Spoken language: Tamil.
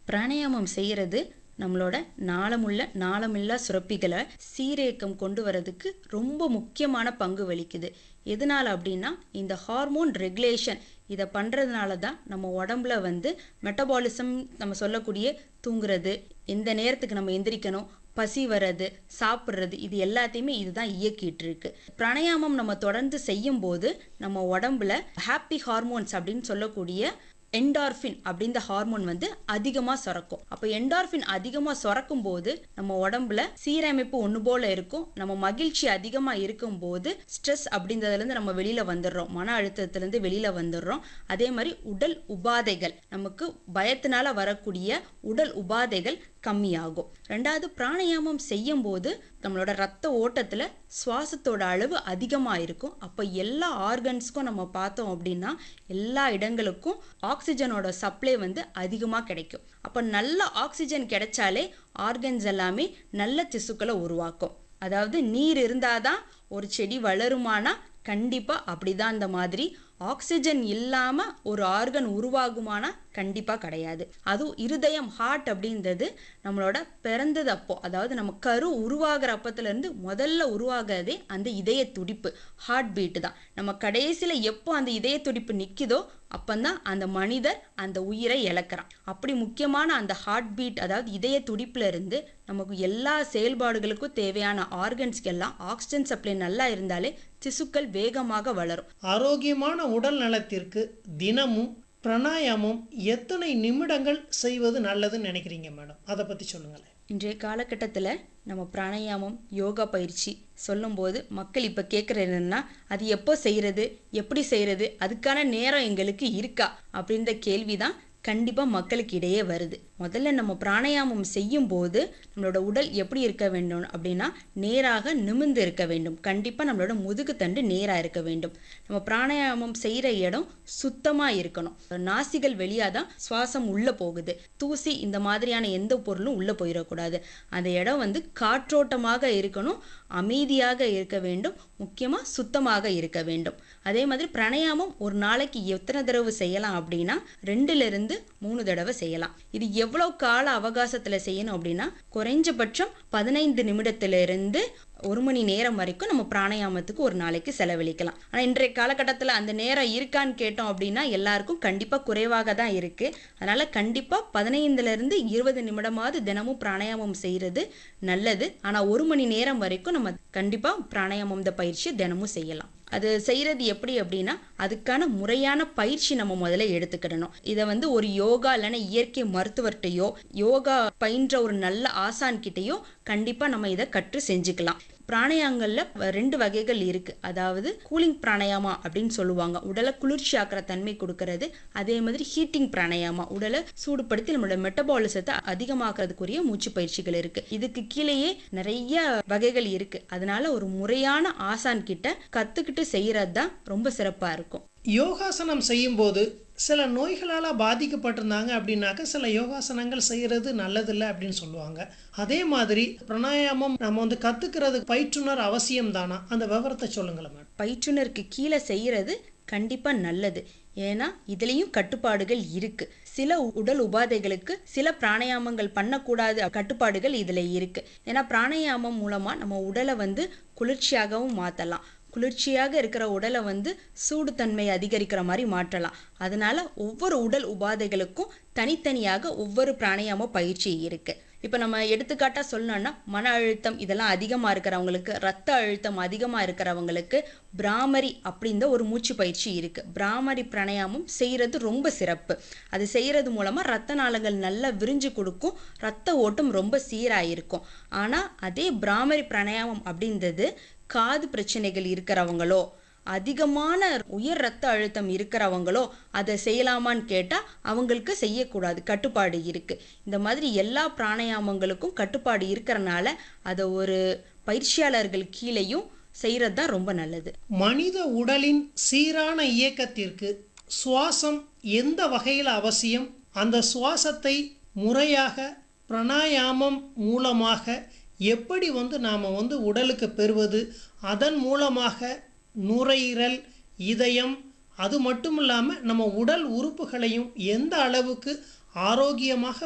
பிராணாயாமம் செய்கிறது நம்மளோட நாளமுள்ள நாளமில்லா சுரப்பிகளை சீரேக்கம் கொண்டு வரதுக்கு ரொம்ப முக்கியமான பங்கு வகிக்குது எதனால அப்படின்னா இந்த ஹார்மோன் ரெகுலேஷன் இதை பண்ணுறதுனால தான் நம்ம உடம்புல வந்து மெட்டபாலிசம் நம்ம சொல்லக்கூடிய தூங்குறது எந்த நேரத்துக்கு நம்ம எந்திரிக்கணும் பசி வர்றது சாப்பிட்றது இது எல்லாத்தையுமே இதுதான் இயக்கிட்டு இருக்கு பிராணாயாமம் நம்ம தொடர்ந்து செய்யும் போது நம்ம உடம்புல ஹாப்பி ஹார்மோன்ஸ் அப்படின்னு சொல்லக்கூடிய என்டார்ஃபின் அப்படின்ற ஹார்மோன் வந்து அதிகமாக சுரக்கும் அப்போ என்டார்ஃபின் அதிகமாக சுரக்கும் போது நம்ம உடம்புல சீரமைப்பு ஒன்று போல இருக்கும் நம்ம மகிழ்ச்சி அதிகமாக இருக்கும் போது ஸ்ட்ரெஸ் அப்படின்றதுலேருந்து நம்ம வெளியில் வந்துடுறோம் மன அழுத்தத்துலேருந்து வெளியில் வந்துடுறோம் அதே மாதிரி உடல் உபாதைகள் நமக்கு பயத்தினால வரக்கூடிய உடல் உபாதைகள் கம்மியாகும் ரெண்டாவது பிராணாயாமம் செய்யும் போது நம்மளோட ரத்த ஓட்டத்தில் சுவாசத்தோட அளவு அதிகமாக இருக்கும் அப்போ எல்லா ஆர்கன்ஸ்க்கும் நம்ம பார்த்தோம் அப்படின்னா எல்லா இடங்களுக்கும் ஆக்சிஜனோட சப்ளை வந்து அதிகமாக கிடைக்கும் அப்போ நல்ல ஆக்சிஜன் கிடைச்சாலே ஆர்கன்ஸ் எல்லாமே நல்ல திசுக்களை உருவாக்கும் அதாவது நீர் இருந்தாதான் ஒரு செடி வளருமானா கண்டிப்பாக அப்படிதான் இந்த மாதிரி ஆக்சிஜன் இல்லாமல் ஒரு ஆர்கன் உருவாகுமானா கண்டிப்பாக கிடையாது அதுவும் இருதயம் ஹார்ட் அப்படின்றது நம்மளோட பிறந்தது அப்போ அதாவது நம்ம கரு உருவாகிற அப்பத்துலேருந்து முதல்ல உருவாகிறதே அந்த இதய துடிப்பு ஹார்ட் பீட்டு தான் நம்ம கடைசியில் எப்போ அந்த இதய துடிப்பு நிற்குதோ அப்பந்தான் அந்த மனிதர் அந்த உயிரை இழக்கிறான் அப்படி முக்கியமான அந்த ஹார்ட் பீட் அதாவது இதய துடிப்புல இருந்து நமக்கு எல்லா செயல்பாடுகளுக்கும் தேவையான ஆர்கன்ஸ்க்கு எல்லாம் ஆக்சிஜன் சப்ளை நல்லா இருந்தாலே திசுக்கள் வேகமாக வளரும் ஆரோக்கியமான உடல் நலத்திற்கு தினமும் பிராணாயாமம் எத்தனை நிமிடங்கள் செய்வது நல்லதுன்னு நினைக்கிறீங்க மேடம் அதை பற்றி சொல்லுங்களேன் இன்றைய காலகட்டத்தில் நம்ம பிராணாயாமம் யோகா பயிற்சி சொல்லும்போது மக்கள் இப்போ கேட்குறது என்னன்னா அது எப்போ செய்கிறது எப்படி செய்கிறது அதுக்கான நேரம் எங்களுக்கு இருக்கா அப்படின்ற கேள்வி தான் கண்டிப்பாக மக்களுக்கு இடையே வருது முதல்ல நம்ம பிராணாயாமம் செய்யும் போது நம்மளோட உடல் எப்படி இருக்க வேண்டும் அப்படின்னா நேராக நிமிர்ந்து இருக்க வேண்டும் கண்டிப்பாக நம்மளோட முதுகுத்தண்டு நேராக இருக்க வேண்டும் நம்ம பிராணாயாமம் செய்கிற இடம் சுத்தமாக இருக்கணும் நாசிகள் வெளியாக தான் சுவாசம் உள்ளே போகுது தூசி இந்த மாதிரியான எந்த பொருளும் உள்ளே போயிடக்கூடாது அந்த இடம் வந்து காற்றோட்டமாக இருக்கணும் அமைதியாக இருக்க வேண்டும் முக்கியமாக சுத்தமாக இருக்க வேண்டும் அதே மாதிரி பிராணாயாமம் ஒரு நாளைக்கு எத்தனை தடவை செய்யலாம் அப்படின்னா ரெண்டுலேருந்து மூணு தடவை செய்யலாம் இது எவ்வளோ கால அவகாசத்தில் செய்யணும் அப்படின்னா குறைஞ்சபட்சம் பதினைந்து நிமிடத்திலிருந்து ஒரு மணி நேரம் வரைக்கும் நம்ம பிராணாயாமத்துக்கு ஒரு நாளைக்கு செலவழிக்கலாம் ஆனால் இன்றைய காலகட்டத்தில் அந்த நேரம் இருக்கான்னு கேட்டோம் அப்படின்னா எல்லாருக்கும் கண்டிப்பாக குறைவாக தான் இருக்குது அதனால் கண்டிப்பாக பதினைந்துலேருந்து இருபது நிமிடமாவது தினமும் பிராணாயாமம் செய்கிறது நல்லது ஆனால் ஒரு மணி நேரம் வரைக்கும் நம்ம கண்டிப்பாக பிராணாயாமம் இந்த பயிற்சி தினமும் செய்யலாம் அது செய்கிறது எப்படி அப்படின்னா அதுக்கான முறையான பயிற்சி நம்ம முதல்ல எடுத்துக்கிடணும் இதை வந்து ஒரு யோகா இல்லைன்னா இயற்கை மருத்துவர்கிட்டையோ யோகா பயின்ற ஒரு நல்ல ஆசான் கிட்டேயோ கண்டிப்பாக நம்ம இதை கற்று செஞ்சுக்கலாம் பிராணாயாமங்களில் ரெண்டு வகைகள் இருக்கு அதாவது கூலிங் பிராணாயாமா அப்படின்னு சொல்லுவாங்க உடலை குளிர்ச்சி ஆக்கிற தன்மை கொடுக்கறது அதே மாதிரி ஹீட்டிங் பிராணாயாமா உடலை சூடுபடுத்தி நம்மளோட மெட்டபாலிசத்தை அதிகமாக்குறதுக்குரிய மூச்சு பயிற்சிகள் இருக்கு இதுக்கு கீழேயே நிறைய வகைகள் இருக்கு அதனால ஒரு முறையான ஆசான் கிட்ட கத்துக்கிட்டு செய்யறது தான் ரொம்ப சிறப்பா இருக்கும் யோகாசனம் செய்யும்போது சில நோய்களால் பாதிக்கப்பட்டிருந்தாங்க அப்படின்னாக்க சில யோகாசனங்கள் செய்கிறது நல்லதில்லை அப்படின்னு சொல்லுவாங்க அதே மாதிரி பிராணாயாமம் நம்ம வந்து கற்றுக்கிறது பயிற்றுனர் அவசியம் தானா அந்த விவரத்தை சொல்லுங்களேன் மேடம் பயிற்றுனருக்கு கீழே செய்யறது கண்டிப்பா நல்லது ஏன்னா இதுலேயும் கட்டுப்பாடுகள் இருக்கு சில உடல் உபாதைகளுக்கு சில பிராணாயாமங்கள் பண்ணக்கூடாது கட்டுப்பாடுகள் இதில் இருக்கு ஏன்னா பிராணாயாமம் மூலமா நம்ம உடலை வந்து குளிர்ச்சியாகவும் மாற்றலாம் குளிர்ச்சியாக இருக்கிற உடலை வந்து சூடுத்தன்மை அதிகரிக்கிற மாதிரி மாற்றலாம் அதனால ஒவ்வொரு உடல் உபாதைகளுக்கும் தனித்தனியாக ஒவ்வொரு பிராணாயாம பயிற்சி இருக்கு இப்போ நம்ம எடுத்துக்காட்டா சொல்லணும்னா மன அழுத்தம் இதெல்லாம் அதிகமாக இருக்கிறவங்களுக்கு ரத்த அழுத்தம் அதிகமாக இருக்கிறவங்களுக்கு பிராமரி அப்படின்ற ஒரு மூச்சு பயிற்சி இருக்கு பிராமரி பிராணாயாமம் செய்யறது ரொம்ப சிறப்பு அது செய்யறது மூலமா ரத்த நாளங்கள் நல்லா விரிஞ்சு கொடுக்கும் ரத்த ஓட்டம் ரொம்ப சீராயிருக்கும் ஆனா அதே பிராமரி பிராணாயாமம் அப்படின்றது காது பிரச்சனைகள் இருக்கிறவங்களோ அதிகமான உயர் ரத்த அழுத்தம் இருக்கிறவங்களோ அதை செய்யலாமான்னு கேட்டால் அவங்களுக்கு செய்யக்கூடாது கட்டுப்பாடு இருக்கு இந்த மாதிரி எல்லா பிராணாயாமங்களுக்கும் கட்டுப்பாடு இருக்கிறனால அதை ஒரு பயிற்சியாளர்கள் கீழேயும் செய்கிறது தான் ரொம்ப நல்லது மனித உடலின் சீரான இயக்கத்திற்கு சுவாசம் எந்த வகையில் அவசியம் அந்த சுவாசத்தை முறையாக பிராணாயாமம் மூலமாக எப்படி வந்து நாம் வந்து உடலுக்கு பெறுவது அதன் மூலமாக நுரையீரல் இதயம் அது மட்டும் இல்லாமல் நம்ம உடல் உறுப்புகளையும் எந்த அளவுக்கு ஆரோக்கியமாக